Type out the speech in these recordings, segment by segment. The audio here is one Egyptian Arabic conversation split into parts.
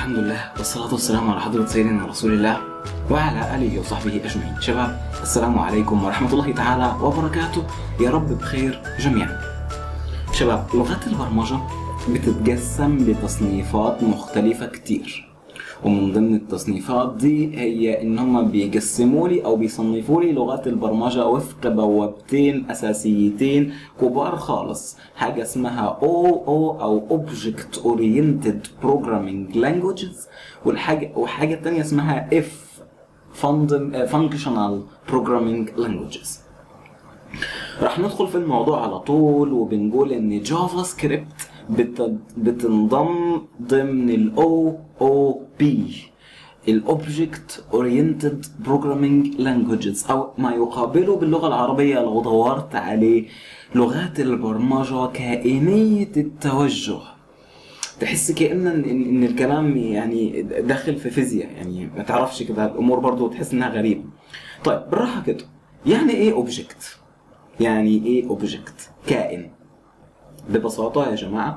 الحمد لله والصلاة والسلام على حضرة سيدنا رسول الله وعلى آله وصحبه أجمعين شباب السلام عليكم ورحمة الله تعالى وبركاته يا رب بخير جميعا شباب لغات البرمجة بتتقسم لتصنيفات مختلفة كتير ومن ضمن التصنيفات دي هي ان هم بيقسموا لي او بيصنفوا لي لغات البرمجه وفق بوابتين اساسيتين كبار خالص حاجه اسمها او او او اوبجكت اورينتد بروجرامينج لانجويجز والحاجه وحاجه تانية اسمها اف فانكشنال بروجرامينج لانجويجز راح ندخل في الموضوع على طول وبنقول ان جافا سكريبت بت- بتنضم ضمن الاو او بي الاوبجكت اورينتد بروجرامينج لانجويجز او ما يقابله باللغه العربيه لو دورت عليه لغات البرمجه كائنيه التوجه تحس كأن إن, إن الكلام يعني داخل في فيزياء يعني ما تعرفش كده الأمور برضو تحس إنها غريبة. طيب بالراحة كده يعني إيه أوبجكت؟ يعني إيه أوبجكت؟ كائن. ببساطة يا جماعة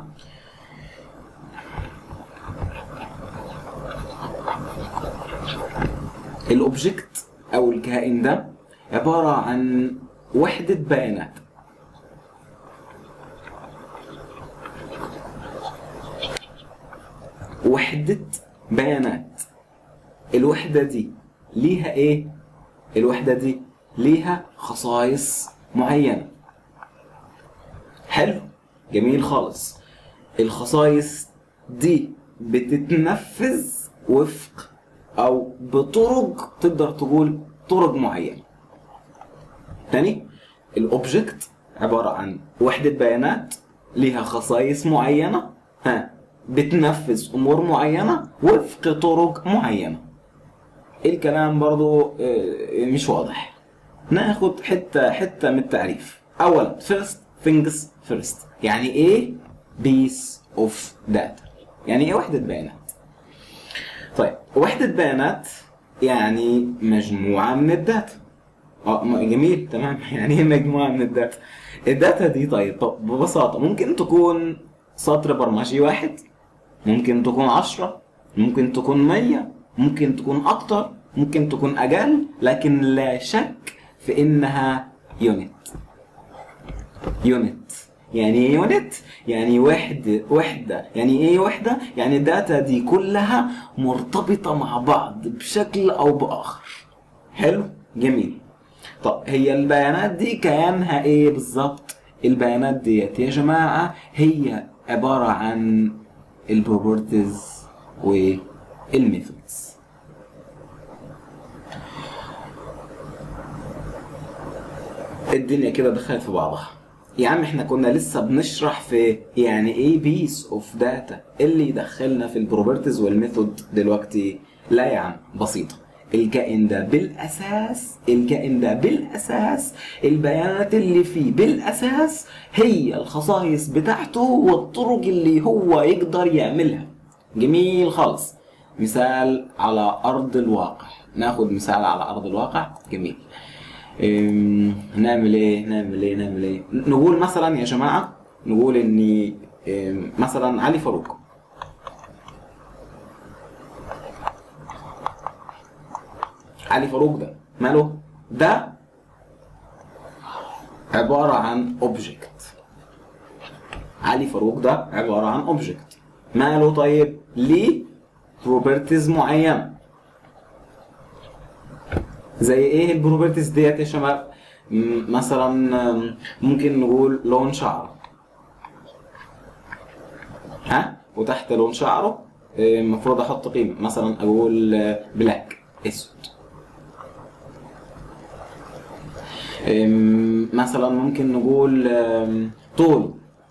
الأوبجكت أو الكائن ده عبارة عن وحدة بيانات وحدة بيانات الوحدة دي ليها ايه؟ الوحدة دي ليها خصائص معينة حلو جميل خالص الخصائص دي بتتنفذ وفق او بطرق تقدر تقول طرق معينة تاني الاوبجكت عبارة عن وحدة بيانات ليها خصائص معينة ها بتنفذ امور معينة وفق طرق معينة الكلام برضو آه، مش واضح ناخد حتة حتة من التعريف اولا first things first يعني ايه piece of data يعني ايه وحدة بيانات طيب وحدة بيانات يعني مجموعة من الداتا اه م- جميل تمام يعني ايه مجموعة من الداتا الداتا دي طيب طب ببساطة ممكن تكون سطر برمجي واحد ممكن تكون عشرة ممكن تكون مية ممكن تكون أكتر ممكن تكون أقل لكن لا شك في إنها يونت يونت يعني ايه يونت؟ يعني وحدة وحدة يعني ايه وحدة؟ يعني الداتا دي كلها مرتبطة مع بعض بشكل أو بآخر حلو؟ جميل طب هي البيانات دي كيانها ايه بالظبط؟ البيانات ديت يا جماعة هي عبارة عن البروبرتيز والميثودز الدنيا كده دخلت في بعضها يا عم احنا كنا لسه بنشرح في يعني ايه بيس اوف داتا اللي يدخلنا في البروبرتيز والميثود دلوقتي لا يا عم بسيطه الكائن ده بالاساس الكائن ده بالاساس البيانات اللي فيه بالاساس هي الخصائص بتاعته والطرق اللي هو يقدر يعملها جميل خالص مثال على ارض الواقع ناخد مثال على ارض الواقع جميل أم، نعمل ايه نعمل ايه نعمل ايه نقول مثلا يا جماعه نقول اني أم، مثلا علي فاروق علي فاروق ده ماله ده عباره عن اوبجكت علي فاروق ده عباره عن اوبجكت ماله طيب ليه بروبرتيز معينه زي ايه البروبرتيز ديت يا شباب م- مثلا م- ممكن نقول لون شعره ها وتحت لون شعره آه، المفروض احط قيمه مثلا اقول آه، بلاك اسود آم، مثلا ممكن نقول آم، طوله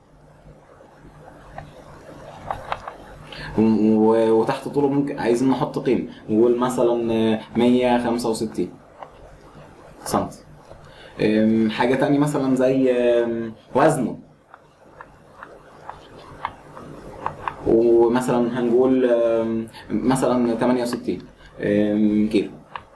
و- و- وتحت طوله ممكن عايزين نحط قيمة نقول مثلا آه، 165 سنتي آم، حاجة تانية مثلا زي آم، وزنه ومثلا هنقول آم، مثلا 68 آم، كيلو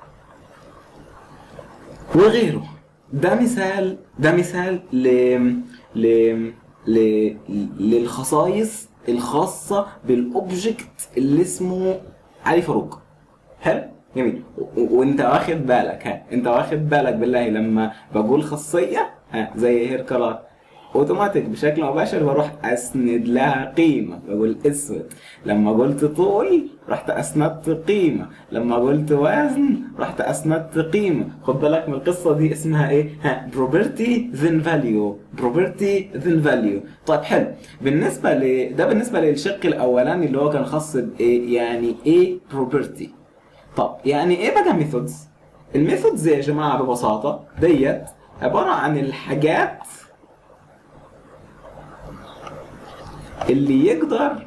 وغيره ده مثال ده مثال ل ل ل للخصائص الخاصه بالاوبجكت اللي اسمه علي فاروق حلو جميل و- وانت واخد بالك ها انت واخد بالك بالله لما بقول خاصيه ها زي هير كلر اوتوماتيك بشكل مباشر بروح اسند لها قيمه بقول اسود لما قلت طول رحت اسندت قيمه لما قلت وزن رحت اسندت قيمه خد بالك من القصه دي اسمها ايه ها بروبرتي ذن فاليو بروبرتي ذن فاليو طيب حلو بالنسبه ل ده بالنسبه للشق الاولاني اللي هو كان خاص بايه يعني ايه بروبرتي طب يعني ايه بقى ميثودز الميثودز يا جماعه ببساطه ديت عباره عن الحاجات اللي يقدر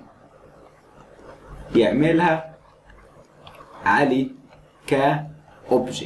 يعملها علي كاوبجكت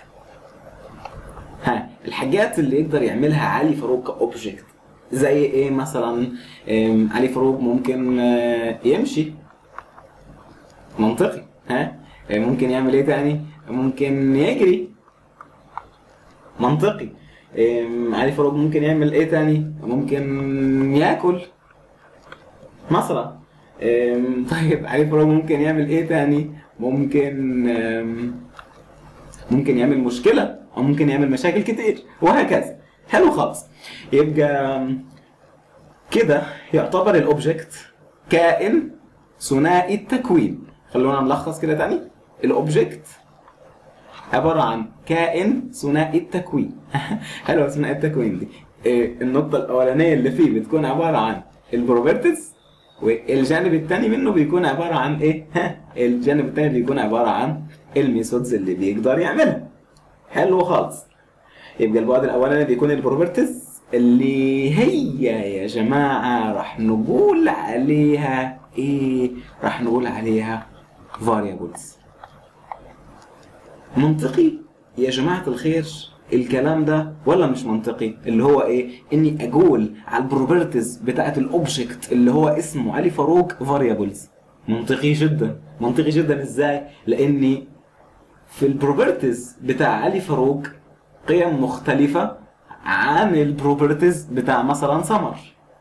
ها الحاجات اللي يقدر يعملها علي فاروق كاوبجكت زي ايه مثلا أم، علي فاروق ممكن آه، يمشي منطقي ها آه، ممكن يعمل ايه تاني ممكن يجري منطقي أم، علي فاروق ممكن يعمل ايه تاني ممكن ياكل مثلا أم، طيب علي فاروق ممكن يعمل ايه تاني ممكن أم، ممكن يعمل مشكلة او ممكن يعمل مشاكل كتير وهكذا حلو خالص يبقى أم، كده يعتبر الاوبجكت كائن ثنائي التكوين خلونا نلخص كده تاني الاوبجكت عبارة عن كائن ثنائي التكوين حلوة ثنائي التكوين دي إيه، النقطة الأولانية اللي فيه بتكون عبارة عن البروبرتيز والجانب الثاني منه بيكون عبارة عن إيه؟ ها الجانب الثاني بيكون عبارة عن الميثودز اللي بيقدر يعملها حلو خالص يبقى البعد الأولاني بيكون البروبرتيز اللي هي يا جماعة راح نقول عليها إيه؟ راح نقول عليها variables منطقي يا جماعة الخير الكلام ده ولا مش منطقي اللي هو ايه اني اقول على البروبرتيز بتاعت الاوبجكت اللي هو اسمه علي فاروق فاريبلز منطقي جدا منطقي جدا ازاي لاني في البروبرتيز بتاع علي فاروق قيم مختلفة عن البروبرتيز بتاع مثلا سمر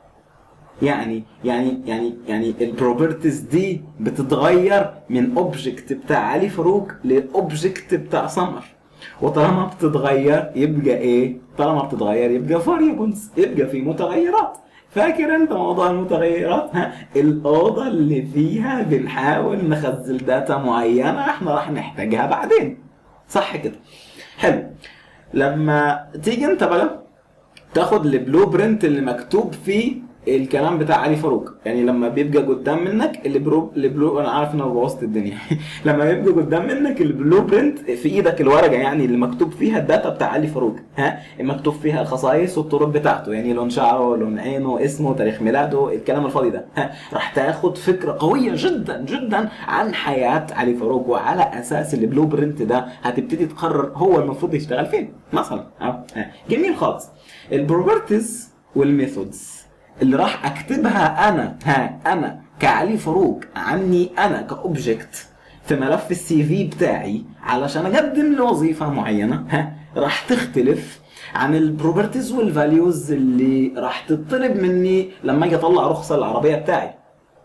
يعني يعني يعني يعني البروبرتيز دي بتتغير من اوبجكت بتاع علي فاروق لاوبجكت بتاع سمر وطالما بتتغير يبقى ايه؟ طالما بتتغير يبقى فاريبلز يبقى في متغيرات فاكر انت موضوع المتغيرات ها الاوضه اللي فيها بنحاول نخزن داتا معينه احنا راح نحتاجها بعدين صح كده حلو لما تيجي انت بقى تاخد البلو برنت اللي مكتوب فيه الكلام بتاع علي فاروق يعني لما بيبقى قدام منك البرو البلو انا عارف ان انا بوظت الدنيا لما يبقى قدام منك البلو برنت في ايدك الورقه يعني اللي مكتوب فيها الداتا بتاع علي فاروق ها مكتوب فيها الخصائص والطرق بتاعته يعني لون شعره لون عينه اسمه تاريخ ميلاده الكلام الفاضي ده ها راح تاخد فكره قويه جدا جدا عن حياه علي فاروق وعلى اساس البلو برنت ده هتبتدي تقرر هو المفروض يشتغل فين مثلا ها جميل خالص البروبرتيز والميثودز اللي راح اكتبها انا ها انا كعلي فاروق عني انا كاوبجكت في ملف السي في بتاعي علشان اقدم لوظيفه معينه ها راح تختلف عن البروبرتيز والفاليوز اللي راح تطلب مني لما اجي اطلع رخصه العربيه بتاعي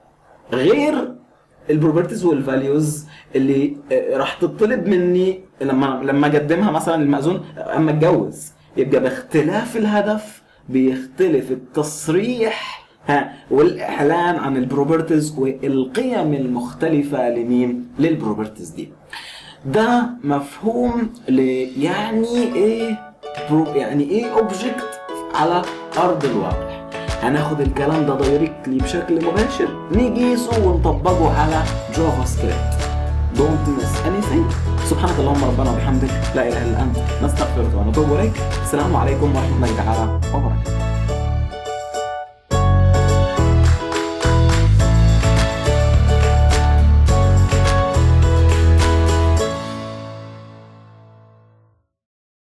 غير البروبرتيز والفاليوز اللي آه، راح تطلب مني لما لما اقدمها مثلا المأذون اما اتجوز يبقى باختلاف الهدف بيختلف التصريح ها والاعلان عن البروبرتيز والقيم المختلفه لمين للبروبرتيز دي ده مفهوم ل يعني ايه برو يعني ايه اوبجكت على ارض الواقع هناخد الكلام ده دايركتلي بشكل مباشر نقيسه ونطبقه على جافا سكريبت Don't miss anything سبحانك اللهم ربنا وبحمدك لا اله الا انت نستغفرك ونتوب اليك السلام عليكم ورحمه الله تعالى وبركاته